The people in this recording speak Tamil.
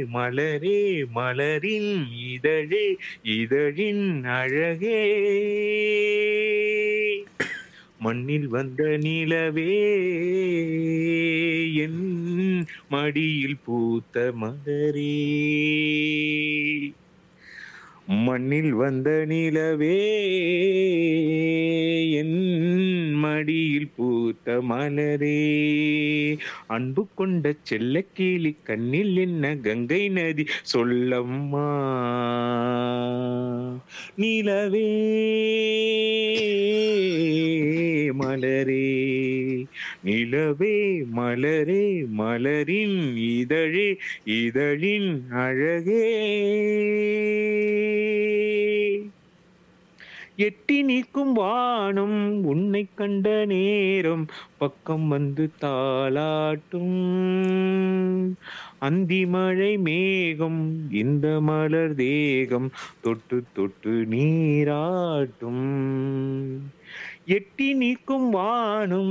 மலரே மலரின் இதழே இதழின் அழகே மண்ணில் வந்த நிலவே என் மடியில் பூத்த மலரே மண்ணில் வந்த நிலவே என் மடியில் பூத்த மலரே அன்பு கொண்ட செல்லக்கிளி கண்ணில் என்ன கங்கை நதி சொல்லம்மா நிலவே மலரே நிலவே மலரே மலரின் இதழே இதழின் அழகே எட்டி நிற்கும் வானம் உன்னை கண்ட நேரம் பக்கம் வந்து தாளாட்டும் அந்தி மழை மேகம் இந்த மலர் தேகம் தொட்டு தொட்டு நீராட்டும் எட்டி நிற்கும் வானம்